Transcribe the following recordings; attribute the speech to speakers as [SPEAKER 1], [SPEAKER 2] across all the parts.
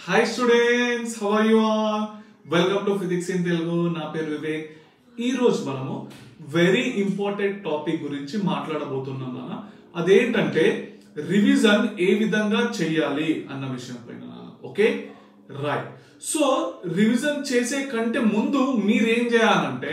[SPEAKER 1] hi students how are you all welcome to physics in Telugu నా పేరు వివేక్ ఈ రోజు మనము వెరీ ఇంపార్టెంట్ టాపిక్ గురించి మాట్లాడబోతున్నాం నాన్న అదేంటంటే రివిజన్ ఏ విధంగా చెయ్యాలి అన్న విషయం పైన నాన్న ఓకే రైట్ సో రివిజన్ చేసే కంటే ముందు మీరేం చేయాలంటే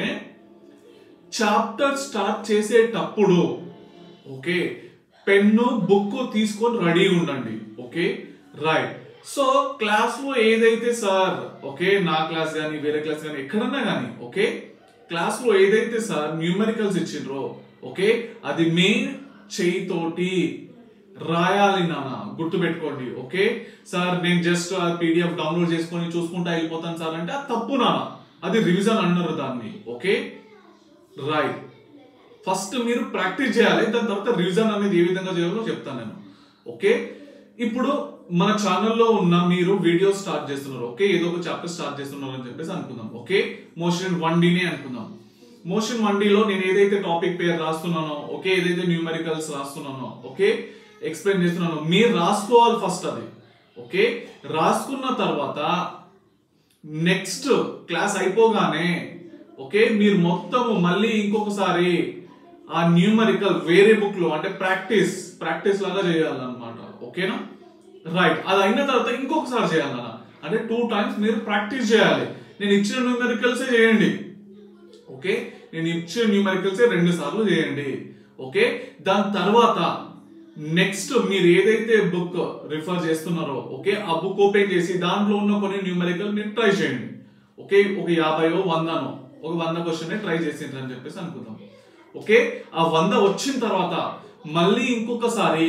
[SPEAKER 1] చాప్టర్ స్టార్ట్ చేసేటప్పుడు ఓకే పెన్ను బుక్ తీసుకొని రెడీ ఉండండి ఓకే రైట్ సో క్లాస్ లో ఏదైతే సార్ ఓకే నా క్లాస్ కానీ వేరే క్లాస్ కానీ ఎక్కడన్నా కానీ ఓకే క్లాస్ లో ఏదైతే సార్ న్యూమరికల్స్ ఇచ్చిండ్రో ఓకే అది మెయిన్ చేయితోటి రాయాలి నాన్న గుర్తు పెట్టుకోండి ఓకే సార్ నేను జస్ట్ ఆ పీడిఎఫ్ డౌన్లోడ్ చేసుకొని చూసుకుంటా వెళ్ళిపోతాను సార్ అంటే అది తప్పు నాన్న అది రివిజన్ అన్నారు దాన్ని ఓకే రైట్ ఫస్ట్ మీరు ప్రాక్టీస్ చేయాలి దాని తర్వాత రివిజన్ అనేది ఏ విధంగా చేయాలో చెప్తాను నేను ఓకే ఇప్పుడు మన ఛానల్లో ఉన్న మీరు వీడియో స్టార్ట్ చేస్తున్నారు ఓకే ఏదో ఒక చాప్టర్ స్టార్ట్ చేస్తున్నారు అని చెప్పేసి అనుకుందాం ఓకే మోషన్ వన్ డీనే అనుకుందాం మోషన్ వన్ లో నేను ఏదైతే టాపిక్ పేరు రాస్తున్నానో ఓకే ఏదైతే న్యూమరికల్స్ రాస్తున్నానో ఓకే ఎక్స్ప్లెయిన్ చేస్తున్నానో మీరు రాసుకోవాలి ఫస్ట్ అది ఓకే రాసుకున్న తర్వాత నెక్స్ట్ క్లాస్ అయిపోగానే ఓకే మీరు మొత్తము మళ్ళీ ఇంకొకసారి ఆ న్యూమరికల్ వేరే బుక్ లో అంటే ప్రాక్టీస్ ప్రాక్టీస్ లాగా చేయాలన్నమాట ఓకేనా రైట్ అది అయిన తర్వాత ఇంకొకసారి చేయాలన్న అంటే టూ టైమ్స్ మీరు ప్రాక్టీస్ చేయాలి నేను ఇచ్చిన న్యూమరికల్స్ చేయండి ఓకే నేను ఇచ్చిన న్యూమరికల్స్ రెండు సార్లు చేయండి ఓకే దాని తర్వాత నెక్స్ట్ మీరు ఏదైతే బుక్ రిఫర్ చేస్తున్నారో ఓకే ఆ బుక్ ఓపెన్ చేసి దాంట్లో ఉన్న కొన్ని న్యూమరికల్ మీరు ట్రై చేయండి ఓకే ఒక యాభైయో వందనో ఒక వంద క్వశ్చన్ ట్రై చేసిండ్రు అని చెప్పేసి అనుకుందాం ఓకే ఆ వంద వచ్చిన తర్వాత మళ్ళీ ఇంకొకసారి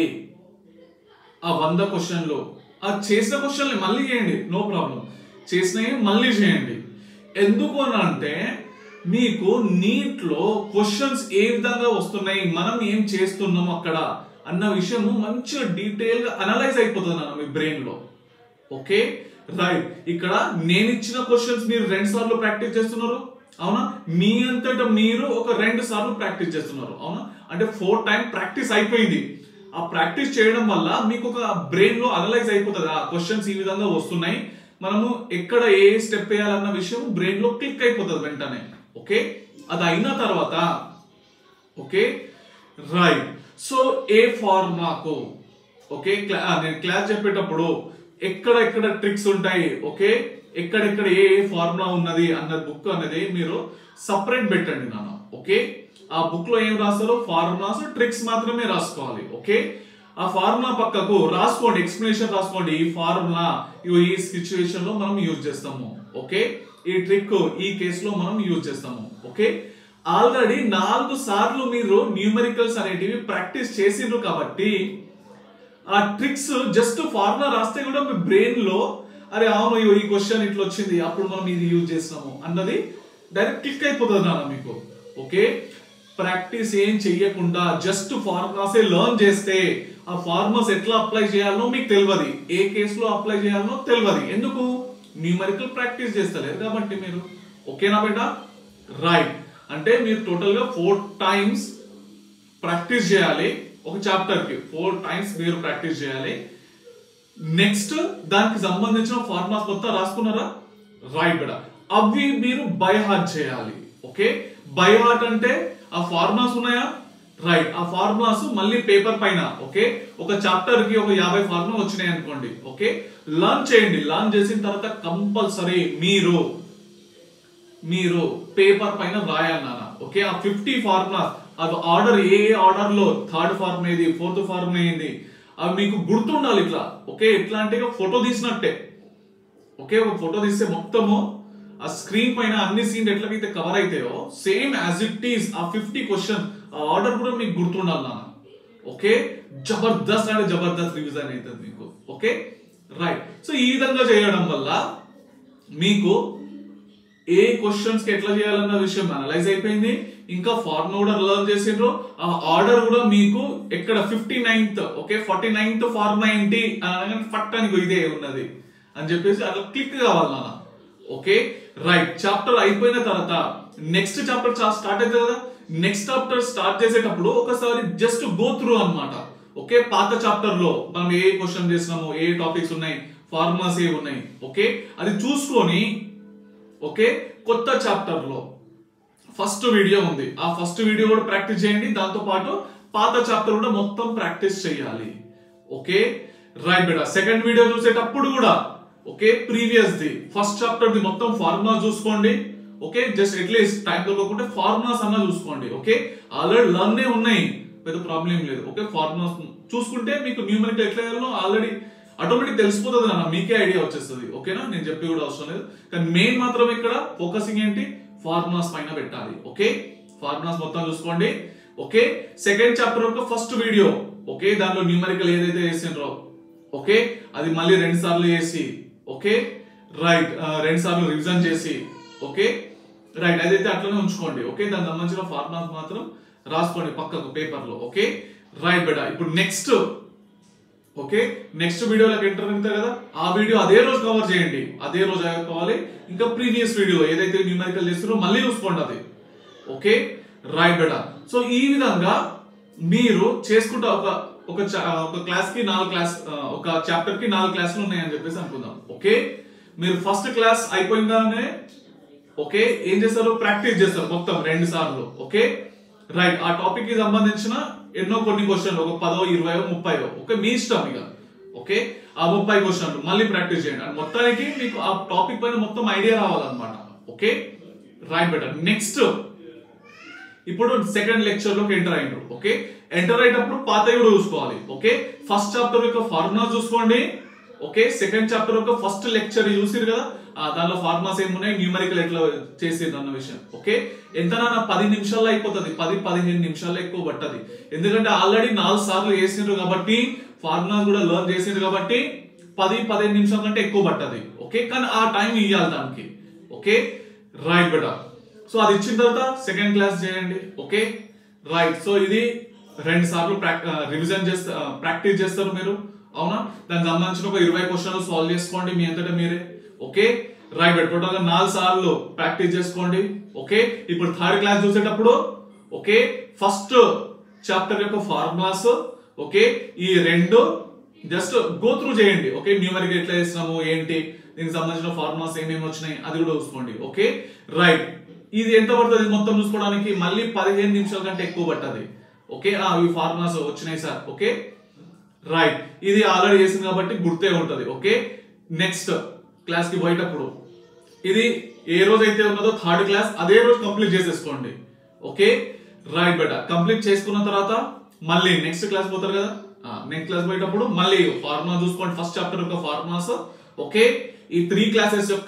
[SPEAKER 1] ఆ వంద క్వశ్చన్లు ఆ చేసిన క్వశ్చన్లు మళ్ళీ చేయండి నో ప్రాబ్లం చేసినవి మళ్ళీ చేయండి ఎందుకు అని అంటే మీకు నీట్లో క్వశ్చన్స్ ఏ విధంగా వస్తున్నాయి మనం ఏం చేస్తున్నాం అక్కడ అన్న విషయము మంచిగా డీటెయిల్ గా అనలైజ్ అయిపోతుంది అన్న మీ బ్రెయిన్ లో ఓకే రైట్ ఇక్కడ నేను ఇచ్చిన క్వశ్చన్స్ మీరు రెండు సార్లు ప్రాక్టీస్ చేస్తున్నారు అవునా మీ అంతటా మీరు ఒక రెండు సార్లు ప్రాక్టీస్ చేస్తున్నారు అవునా అంటే ఫోర్ టైం ప్రాక్టీస్ అయిపోయింది ఆ ప్రాక్టీస్ చేయడం వల్ల మీకు ఒక బ్రెయిన్ లో అనలైజ్ అయిపోతుంది ఆ క్వశ్చన్స్ ఈ విధంగా వస్తున్నాయి మనము ఎక్కడ ఏ స్టెప్ వేయాలన్న విషయం బ్రెయిన్ లో క్లిక్ అయిపోతుంది వెంటనే ఓకే అది అయిన తర్వాత ఓకే రైట్ సో ఏ ఫార్ములాకు ఓకే క్లా- ఆ, నేను క్లాస్ చెప్పేటప్పుడు ఎక్కడ ఎక్కడ ట్రిక్స్ ఉంటాయి ఓకే ఎక్కడెక్కడ ఏ ఏ ఫార్ములా ఉన్నది అన్న బుక్ అనేది మీరు సపరేట్ పెట్టండి నాన్న ఓకే ఆ బుక్ లో ఏం రాస్తారో ఫార్ములాస్ ట్రిక్స్ మాత్రమే రాసుకోవాలి ఓకే ఆ ఫార్ములా పక్కకు రాసుకోండి ఎక్స్ప్లెనేషన్ రాసుకోండి ఈ ఫార్ములా ఇగో ఈ సిచ్యువేషన్ లో మనం యూజ్ చేస్తాము ఓకే ఈ ట్రిక్ ఈ కేసులో మనం యూజ్ చేస్తాము ఓకే ఆల్రెడీ నాలుగు సార్లు మీరు న్యూమరికల్స్ అనేటివి ప్రాక్టీస్ చేసిండ్రు కాబట్టి ఆ ట్రిక్స్ జస్ట్ ఫార్ములా రాస్తే కూడా మీ బ్రెయిన్ లో అరే అవును ఇగో ఈ క్వశ్చన్ ఇట్లా వచ్చింది అప్పుడు మనం ఇది యూజ్ చేస్తాము అన్నది డైరెక్ట్ క్లిక్ అయిపోతుంది నాన్న మీకు ఓకే ప్రాక్టీస్ ఏం చెయ్యకుండా జస్ట్ ఫార్ములాసే లెర్న్ చేస్తే ఆ ఫార్ములాస్ ఎట్లా అప్లై చేయాలనో మీకు తెలియదు ఏ కేసులో అప్లై చేయాలనో తెలియదు ఎందుకు న్యూమరికల్ ప్రాక్టీస్ చేస్తలేరు కాబట్టి మీరు ఓకేనా బేట రైట్ అంటే మీరు టోటల్ గా ఫోర్ టైమ్స్ ప్రాక్టీస్ చేయాలి ఒక చాప్టర్ కి ఫోర్ టైమ్స్ మీరు ప్రాక్టీస్ చేయాలి నెక్స్ట్ దానికి సంబంధించిన ఫార్ములాస్ మొత్తం రాసుకున్నారా రైట్ బేట అవి మీరు బై హార్ట్ చేయాలి ఓకే బై హార్ట్ అంటే ఆ ఫార్ములాస్ ఉన్నాయా రైట్ ఆ ఫార్ములాస్ మళ్ళీ పేపర్ పైన ఓకే ఒక చాప్టర్ కి ఒక యాభై ఫార్ములా వచ్చినాయి అనుకోండి ఓకే లర్న్ చేయండి లర్న్ చేసిన తర్వాత కంపల్సరీ మీరు మీరు పేపర్ పైన రాయాలి నాన్న ఓకే ఆ ఫిఫ్టీ ఫార్ములాస్ అవి ఆర్డర్ ఏ ఏ ఆర్డర్ లో థర్డ్ ఫార్మ్ ఏది ఫోర్త్ ఫార్మ్ ఏంది అవి మీకు గుర్తుండాలి ఇట్లా ఓకే ఎట్లా అంటే ఇక ఫోటో తీసినట్టే ఓకే ఒక ఫోటో తీస్తే మొత్తము ఆ స్క్రీన్ పైన అన్ని సీన్ ఎట్లయితే కవర్ అవుతాయో సేమ్ యాజ్ ఇట్ ఈస్ ఆ ఫిఫ్టీ క్వశ్చన్ ఆ ఆర్డర్ కూడా మీకు గుర్తుండాలి నాన్న ఓకే జబర్దస్త్ అంటే జబర్దస్త్ రివిజన్ అవుతుంది మీకు ఓకే రైట్ సో ఈ విధంగా చేయడం వల్ల మీకు ఏ క్వశ్చన్స్ కి ఎట్లా చేయాలన్న విషయం అనలైజ్ అయిపోయింది ఇంకా ఫార్ములా కూడా లెర్న్ చేసిండ్రు ఆ ఆర్డర్ కూడా మీకు ఎక్కడ fifty ninth okay forty ninth formula ఏంటి అని అనగానే ఫట్ అని ఇదే ఉన్నది అని చెప్పేసి అట్లా క్లిక్ కావాలి నాన్న ఓకే రైట్ చాప్టర్ అయిపోయిన తర్వాత నెక్స్ట్ చాప్టర్ స్టార్ట్ అవుతుంది కదా నెక్స్ట్ చాప్టర్ స్టార్ట్ చేసేటప్పుడు ఒకసారి జస్ట్ గో త్రూ అన్నమాట ఓకే పాత చాప్టర్ లో మనం ఏ క్వశ్చన్ చేసినాము ఏ టాపిక్స్ ఉన్నాయి ఫార్ములాస్ ఏవి ఉన్నాయి ఓకే అది చూసుకొని ఓకే కొత్త చాప్టర్ లో ఫస్ట్ వీడియో ఉంది ఆ ఫస్ట్ వీడియో కూడా ప్రాక్టీస్ చేయండి దాంతో పాటు పాత చాప్టర్ కూడా మొత్తం ప్రాక్టీస్ చేయాలి ఓకే రైట్ బేటా సెకండ్ వీడియో చూసేటప్పుడు కూడా okay previous the first chapter the మొత్తం ఫార్ములా చూసుకోండి ఓకే జస్ట్ అట్లీస్ట్ టైం దొరకకుంటే ఫార్ములాస్ అన్నా చూసుకోండి ఓకే ఆల్రెడీ లర్న్ ఉన్నాయి పెద్ద ప్రాబ్లం లేదు ఓకే ఫార్ములాస్ చూసుకుంటే మీకు న్యూమరికల్ ఎట్లా చేయాలో ఆల్రెడీ ఆటోమేటిక్ తెలిసిపోతుంది అన్న మీకే ఐడియా వచ్చేస్తుంది ఓకేనా నేను చెప్పి కూడా అవసరం లేదు కానీ మెయిన్ మాత్రం ఇక్కడ ఫోకసింగ్ ఏంటి ఫార్ములాస్ పైన పెట్టాలి ఓకే ఫార్ములాస్ మొత్తం చూసుకోండి ఓకే సెకండ్ చాప్టర్ యొక్క ఫస్ట్ వీడియో ఓకే దానిలో న్యూమరికల్ ఏదైతే చేసిండ్రో ఓకే అది మళ్ళీ రెండు సార్లు చేసి ఓకే రైట్ రెండు సార్లు రివిజన్ చేసి ఓకే రైట్ అదైతే అట్లనే ఉంచుకోండి ఓకే దానికి సంబంధించిన ఫార్ములాస్ మాత్రం రాసుకోండి పక్కకు పేపర్ లో ఓకే రైట్ బెటా ఇప్పుడు నెక్స్ట్ ఓకే నెక్స్ట్ వీడియోలోకి ఎంటర్ అవుతారు కదా ఆ వీడియో అదే రోజు కవర్ చేయండి అదే రోజు కావాలి ఇంకా ప్రీవియస్ వీడియో ఏదైతే న్యూమరికల్ చేస్తారో మళ్ళీ చూసుకోండి అది ఓకే రైట్ బెటా సో ఈ విధంగా మీరు చేసుకుంటా ఒక ఒక చా- ఒక క్లాస్ కి నాలుగు క్లాస్ ఆ, ఒక చాప్టర్ కి నాలుగు క్లాసులు ఉన్నాయని చెప్పేసి అనుకుందాం ఓకే మీరు ఫస్ట్ క్లాస్ అయిపోయిందానే ఓకే ఏం చేస్తారు ప్రాక్టీస్ చేస్తారు మొత్తం రెండు సార్లు ఓకే రైట్ ఆ టాపిక్ కి సంబంధించిన ఎన్నో కొన్ని క్వశ్చన్లు ఒక పదో ఇరవయో ముప్పైో ఓకే మీ ఇష్టం ఇక ఓకే ఆ ముప్పై క్వశ్చన్లు మళ్ళీ ప్రాక్టీస్ చేయండి అండ్ మొత్తానికి మీకు ఆ టాపిక్ పైన మొత్తం ఐడియా రావాలన్నమాట ఓకే రైట్ బెటర్ నెక్స్ట్ ఇప్పుడు సెకండ్ లెక్చర్ లోకి ఎంటర్ అయ్యారు ఓకే ఎంటర్ అయ్యేటప్పుడు పాత కూడా చూసుకోవాలి ఓకే ఫస్ట్ చాప్టర్ యొక్క ఫార్ములా చూసుకోండి ఓకే సెకండ్ చాప్టర్ యొక్క ఫస్ట్ లెక్చర్ చూసిరు కదా ఆ, దానిలో ఫార్ములాస్ ఏమున్నాయి న్యూమరికల్ ఎట్లా చేసేది అన్న విషయం ఓకే ఎంత నా పది నిమిషాల్లో అయిపోతుంది పది పదిహేను నిమిషాల్లో ఎక్కువ పట్టది ఎందుకంటే ఆల్రెడీ నాలుగు సార్లు చేసిండ్రు కాబట్టి ఫార్ములాస్ కూడా లెర్న్ చేసిండ్రు కాబట్టి పది పదిహేను నిమిషాల కంటే ఎక్కువ పట్టది ఓకే కానీ ఆ టైం ఇవ్వాలి దానికి ఓకే రైట్ బెటా సో అది ఇచ్చిన తర్వాత సెకండ్ క్లాస్ చేయండి ఓకే రైట్ సో ఇది రెండు సార్లు రివిజన్ చేస్తా ప్రాక్టీస్ చేస్తారు మీరు అవునా దానికి సంబంధించిన ఒక ఇరవై క్వశ్చన్లు సాల్వ్ చేసుకోండి మీ అంతటా మీరే ఓకే రైట్ బెట్ టోటల్ గా నాలుగు సార్లు ప్రాక్టీస్ చేసుకోండి ఓకే ఇప్పుడు థర్డ్ క్లాస్ చూసేటప్పుడు ఓకే ఫస్ట్ చాప్టర్ యొక్క ఫార్ములాస్ ఓకే ఈ రెండు జస్ట్ గో త్రూ చేయండి ఓకే న్యూమరిక్ ఎట్లా చేస్తున్నాము ఏంటి దీనికి సంబంధించిన ఫార్ములాస్ ఏమేమి వచ్చినాయి అది కూడా చూసుకోండి ఓకే రైట్ ఇది ఎంత పడుతుంది మొత్తం చూసుకోవడానికి మళ్ళీ పదిహేను నిమిషాల కంటే ఎక్కువ పట్టది ఓకే ఆ ఈ ఫార్ములాస్ వచ్చినాయి సార్ ఓకే రైట్ ఇది ఆల్రెడీ చేసింది కాబట్టి గుర్తే ఉంటది ఓకే నెక్స్ట్ క్లాస్ కి పోయేటప్పుడు ఇది ఏ రోజు అయితే ఉన్నదో థర్డ్ క్లాస్ అదే రోజు కంప్లీట్ చేసేసుకోండి ఓకే రైట్ బెట కంప్లీట్ చేసుకున్న తర్వాత మళ్ళీ నెక్స్ట్ క్లాస్ పోతారు కదా నెక్స్ట్ క్లాస్ పోయేటప్పుడు మళ్ళీ ఫార్ములా చూసుకోండి ఫస్ట్ చాప్టర్ యొక్క ఫార్ములాస్ ఓకే ఈ త్రీ క్లాసెస్ యొక్క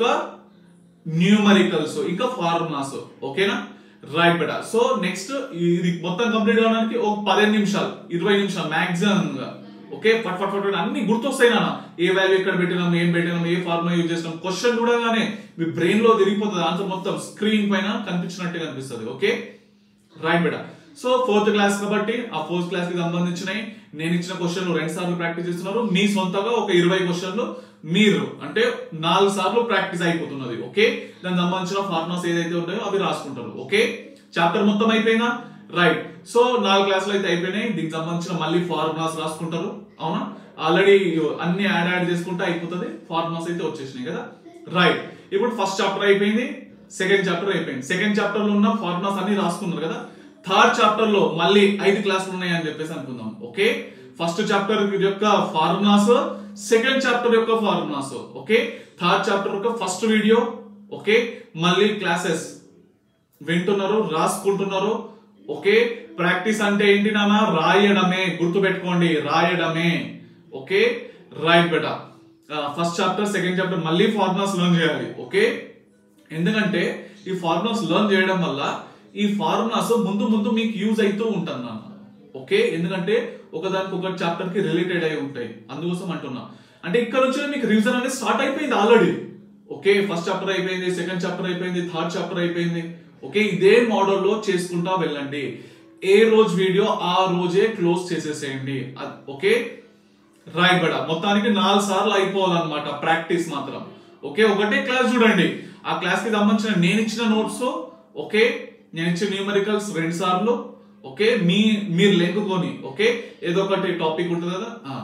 [SPEAKER 1] న్యూమరికల్స్ ఇంకా ఫార్ములాస్ ఓకేనా రైట్ బెట సో నెక్స్ట్ ఇది మొత్తం కంప్లీట్ కావడానికి ఒక పదిహేను నిమిషాలు ఇరవై నిమిషాలు మాక్సిమం గా ఓకే ఫట్ ఫట్ ఫట్ ఫట్ అన్ని గుర్తొస్తాయి నాన్న ఏ వాల్యూ ఎక్కడ పెట్టినాం ఏం పెట్టినాం ఏ ఫార్ములా యూజ్ చేసినాం క్వశ్చన్ కూడా గానే మీ బ్రెయిన్ లో తిరిగిపోతుంది ఆన్సర్ మొత్తం స్క్రీన్ పైన కనిపించినట్టే కనిపిస్తుంది ఓకే రైట్ బేటా సో ఫోర్త్ క్లాస్ కాబట్టి ఆ ఫోర్త్ క్లాస్ కి సంబంధించినవి నేను ఇచ్చిన క్వశ్చన్లు రెండు సార్లు ప్రాక్టీస్ చేస్తున్నారు మీ సొంతగా ఒక ఇరవై క్వశ్చన్లు మీరు అంటే నాలుగు సార్లు ప్రాక్టీస్ అయిపోతున్నది ఓకే దానికి సంబంధించిన ఫార్ములాస్ ఏదైతే ఉంటాయో అవి రాసుకుంటారు ఓకే చాప్టర్ మొత్తం అయిపోయిందా రైట్ సో నాలుగు క్లాసులు అయితే అయిపోయినాయి దీనికి సంబంధించిన మళ్ళీ ఫార్ములాస్ రాసుకుంటారు అవునా ఆల్రెడీ అన్ని యాడ్ యాడ్ చేసుకుంటే అయిపోతుంది ఫార్ములాస్ అయితే వచ్చేసినాయి కదా రైట్ ఇప్పుడు ఫస్ట్ చాప్టర్ అయిపోయింది సెకండ్ చాప్టర్ అయిపోయింది సెకండ్ చాప్టర్ లో ఉన్న ఫార్ములాస్ అన్ని రాసుకున్నారు కదా థర్డ్ చాప్టర్ లో మళ్ళీ ఐదు క్లాసులు ఉన్నాయి అని చెప్పేసి అనుకుందాం ఓకే ఫస్ట్ చాప్టర్ యొక్క ఫార్ములాస్ సెకండ్ చాప్టర్ యొక్క ఫార్ములాస్ ఓకే థర్డ్ చాప్టర్ యొక్క ఫస్ట్ వీడియో ఓకే మళ్ళీ క్లాసెస్ వింటున్నారు రాసుకుంటున్నారు ఓకే ప్రాక్టీస్ అంటే ఏంటి నాన్న రాయడమే గుర్తు పెట్టుకోండి రాయడమే ఓకే రైట్ బెట ఫస్ట్ చాప్టర్ సెకండ్ చాప్టర్ మళ్ళీ ఫార్ములాస్ లెర్న్ చేయాలి ఓకే ఎందుకంటే ఈ ఫార్ములాస్ లెర్న్ చేయడం వల్ల ఈ ఫార్ములాస్ ముందు ముందు మీకు యూజ్ అవుతూ ఉంటుంది నాన్న ఓకే ఎందుకంటే ఒకదానికి ఒక చాప్టర్ కి రిలేటెడ్ అయి ఉంటాయి అందుకోసం అంటున్నా అంటే ఇక్కడ నుంచి మీకు రివిజన్ అనేది స్టార్ట్ అయిపోయింది ఆల్రెడీ ఓకే ఫస్ట్ చాప్టర్ అయిపోయింది సెకండ్ చాప్టర్ అయిపోయింది థర్డ్ చాప్టర్ అయిపోయింది ఓకే ఇదే మోడల్లో చేసుకుంటా వెళ్ళండి ఏ రోజు వీడియో ఆ రోజే క్లోజ్ చేసేసేయండి అద్- ఓకే రైట్ బడా మొత్తానికి నాలుగు సార్లు అయిపోవాలన్నమాట ప్రాక్టీస్ మాత్రం ఓకే ఒకటే క్లాస్ చూడండి ఆ క్లాస్ కి సంబంధించిన నేను ఇచ్చిన నోట్స్ ఓకే నేను ఇచ్చిన న్యూమరికల్స్ రెండు సార్లు ఓకే మీ మీరు లెంకుకొని ఓకే ఏదో ఒకటి టాపిక్ ఉంటుంది కదా ఆ,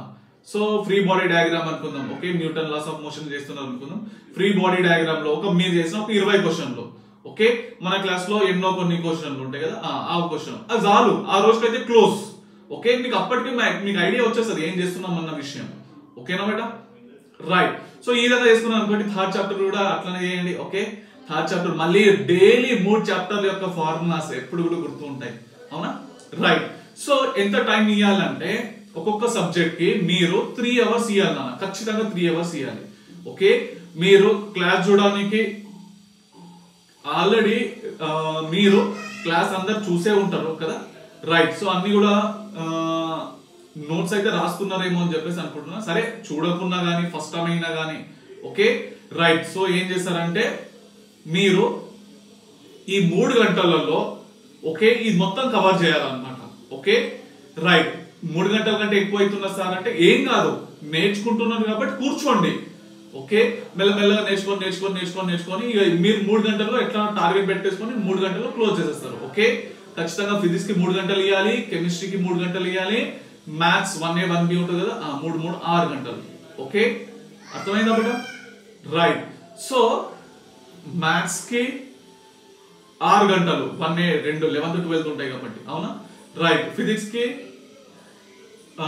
[SPEAKER 1] సో ఫ్రీ బాడీ డయాగ్రామ్ అనుకుందాం okay Newton laws of motion చేస్తున్నారు అనుకుందాం ఫ్రీ బాడీ డయాగ్రామ్ లో ఒక మీరు చేసిన ఒక ఇరవై క్వశ్చన్లు ఓకే మన క్లాస్ లో ఎన్నో కొన్ని క్వశ్చన్లు ఉంటాయి కదా ఆ, ఆ క్వశ్చన్ అది చాలు ఆ రోజుకైతే క్లోజ్ ఓకే మీకు అప్పటికి మా- మీకు ఐడియా వచ్చేస్తుంది ఏం చేస్తున్నాం అన్న విషయం ఓకేనా బేటా రైట్ సో ఈ విధంగా చేసుకున్నాం అనుకోండి థర్డ్ చాప్టర్ కూడా అట్లనే చేయండి ఓకే థర్డ్ చాప్టర్ మళ్ళీ డైలీ మూడు చాప్టర్ల యొక్క ఫార్ములాస్ ఎప్పుడు కూడా గుర్తు ఉంటాయి అవునా రైట్ సో ఎంత టైం ఇవ్వాలంటే ఒక్కొక్క సబ్జెక్ట్ కి మీరు త్రీ అవర్స్ ఇవ్వాలి నాన్న ఖచ్చితంగా త్రీ అవర్స్ ఇవ్వాలి ఓకే మీరు క్లాస్ చూడడానికి ఆల్రెడీ మీరు క్లాస్ అందరు చూసే ఉంటారు కదా రైట్ సో అన్ని కూడా నోట్స్ అయితే రాసుకున్నారేమో అని చెప్పేసి అనుకుంటున్నా సరే చూడకున్నా కానీ ఫస్ట్ టైం అయినా కానీ ఓకే రైట్ సో ఏం చేస్తారంటే మీరు ఈ మూడు గంటలలో ఓకే ఇది మొత్తం కవర్ చేయాలన్నమాట ఓకే రైట్ మూడు గంటల కంటే ఎక్కువ అవుతున్నా సార్ అంటే ఏం కాదు నేర్చుకుంటున్నారు కాబట్టి కూర్చోండి ఓకే మెల్లమెల్లగా నేర్చుకొని నేర్చుకొని నేర్చుకొని నేర్చుకొని ఇక మీరు మూడు గంటల్లో ఎట్లా టార్గెట్ పెట్టేసుకొని మూడు గంటల్లో క్లోజ్ చేసేస్తారు ఓకే ఖచ్చితంగా ఫిజిక్స్ కి మూడు గంటలు ఇవ్వాలి కెమిస్ట్రీకి మూడు గంటలు ఇవ్వాలి maths one A one B ఉంటుంది కదా ఆ మూడు మూడు ఆరు గంటలు ఓకే అర్థమైందా బేట రైట్ సో మ్యాథ్స్ కి ఆరు గంటలు వన్ ఏ రెండు లెవెన్త్ ట్వెల్త్ ఉంటాయి కాబట్టి అవునా రైట్ ఫిజిక్స్ కి ఆ,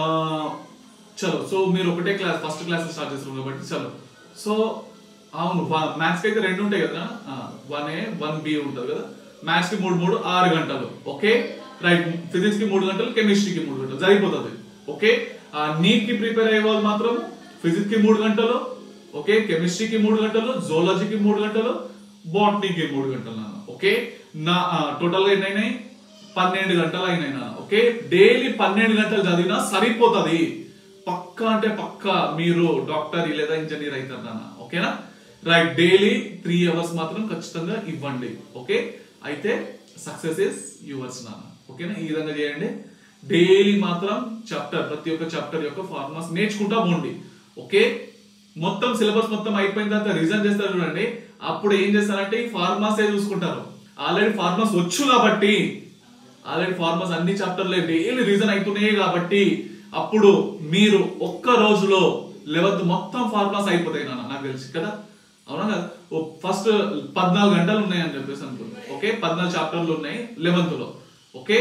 [SPEAKER 1] చలో సో మీరు ఒకటే క్లాస్ ఫస్ట్ క్లాస్ స్టార్ట్ చేస్తారు కాబట్టి చలో సో అవును మ్యాథ్స్ కి అయితే రెండు ఉంటాయి కదా వన్ ఏ వన్ బి ఉంటుంది కదా మ్యాథ్స్ కి మూడు మూడు ఆరు గంటలు ఓకే రైట్ ఫిజిక్స్ కి మూడు గంటలు కెమిస్ట్రీకి మూడు గంటలు సరిపోతుంది ఓకే నీట్ కి ప్రిపేర్ అయ్యే వాళ్ళు మాత్రం ఫిజిక్స్ కి మూడు గంటలు ఓకే కెమిస్ట్రీకి మూడు గంటలు జోలజీకి మూడు గంటలు బాటనీకి మూడు గంటలు నాన్న ఓకే నా టోటల్ గా ఎన్నైనాయి పన్నెండు గంటలు అయినాయి నాన్న ఓకే డైలీ పన్నెండు గంటలు చదివినా సరిపోతుంది పక్క అంటే పక్క మీరు డాక్టర్ లేదా ఇంజనీర్ అవుతారు నాన్న ఓకేనా రైట్ డైలీ త్రీ అవర్స్ మాత్రం ఖచ్చితంగా ఇవ్వండి ఓకే అయితే సక్సెస్ ఇస్ యువర్స్ నాన్న ఓకేనా ఈ విధంగా చేయండి డైలీ మాత్రం చాప్టర్ ప్రతి ఒక్క చాప్టర్ యొక్క ఫార్మాస్ నేర్చుకుంటా పోండి ఓకే మొత్తం సిలబస్ మొత్తం అయిపోయిన తర్వాత రిజన్ చేస్తారు చూడండి అప్పుడు ఏం చేస్తారంటే ఈ ఫార్మాస్ చూసుకుంటారు ఆల్రెడీ ఫార్మాస్ వచ్చు కాబట్టి ఆల్రెడీ ఫార్మర్స్ అన్ని చాప్టర్లే డైలీ రీజన్ అవుతున్నాయి కాబట్టి అప్పుడు మీరు ఒక్క రోజులో లెవెన్త్ మొత్తం ఫార్ములాస్ అయిపోతాయి నాన్న నాకు తెలిసి కదా అవునా కదా ఫస్ట్ పద్నాలుగు గంటలు ఉన్నాయి అని చెప్పేసి అనుకుంటున్నాను ఓకే పద్నాలుగు చాప్టర్లు ఉన్నాయి లెవెన్త్ లో ఓకే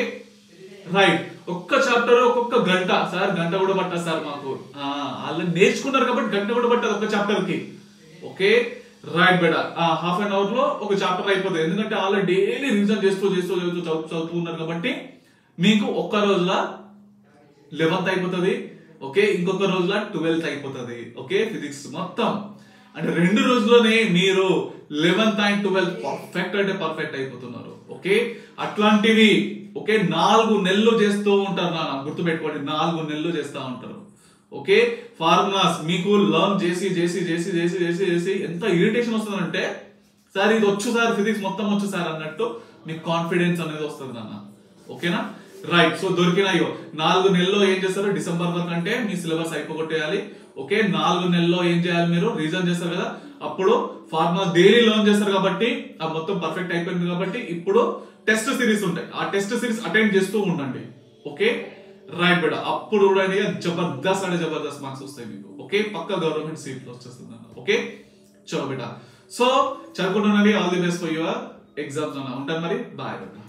[SPEAKER 1] రైట్ ఒక్క చాప్టర్ ఒక్కొక్క గంట సార్ గంట కూడా పట్టదు సార్ మాకు ఆల్రెడీ నేర్చుకున్నారు కాబట్టి గంట కూడా పట్టదు ఒక్క చాప్టర్ కి ఓకే రైట్ బెడ హాఫ్ అన్ అవర్ లో ఒక చాప్టర్ అయిపోతుంది ఎందుకంటే ఆల్రెడీ డైలీ రివిజన్ చేస్తూ చేస్తూ చేస్తూ చదువుతూ చదువుతూ ఉన్నారు కాబట్టి మీకు ఒక్క రోజుల లెవెన్త్ అయిపోతుంది ఓకే ఇంకొక రోజుల ట్వెల్త్ అయిపోతుంది ఓకే ఫిజిక్స్ మొత్తం అంటే రెండు రోజుల్లోనే మీరు లెవెన్త్ అండ్ ట్వెల్త్ పర్ఫెక్ట్ అంటే పర్ఫెక్ట్ అయిపోతున్నారు ఓకే అట్లాంటివి ఓకే నాలుగు నెలలు చేస్తూ ఉంటారు నాన్న గుర్తుపెట్టుకోండి నాలుగు నెలలు చేస్తూ ఉంటారు ఓకే ఫార్ములాస్ మీకు లర్న్ చేసి చేసి చేసి చేసి చేసి చేసి ఎంత ఇరిటేషన్ వస్తుందంటే సార్ ఇది వచ్చు సార్ ఫిజిక్స్ మొత్తం వచ్చు సార్ అన్నట్టు మీకు కాన్ఫిడెన్స్ అనేది వస్తుంది నాన్న ఓకేనా రైట్ సో దొరికినాయో నాలుగు నెలల్లో ఏం చేస్తారు డిసెంబర్ వరకు అంటే మీ సిలబస్ అయిపోగొట్టేయాలి ఓకే నాలుగు నెలల్లో ఏం చేయాలి మీరు రీజన్ చేస్తారు కదా అప్పుడు ఫార్మా డైలీ లర్న్ చేస్తారు కాబట్టి ఆ మొత్తం పర్ఫెక్ట్ అయిపోయింది కాబట్టి ఇప్పుడు టెస్ట్ సిరీస్ ఉంటాయి ఆ టెస్ట్ సిరీస్ అటెండ్ చేస్తూ ఉండండి ఓకే రైట్ బేట అప్పుడు కూడా ఇక జబర్దస్త్ అంటే జబర్దస్త్ మార్క్స్ వస్తాయి మీకు ఓకే పక్క గవర్నమెంట్ సీట్లు వచ్చేస్తుంది అన్న ఓకే చలో బేట సో చదువుకుంటున్నది all the best for your exams అన్న ఉంటాను మరి బాయ్ బేట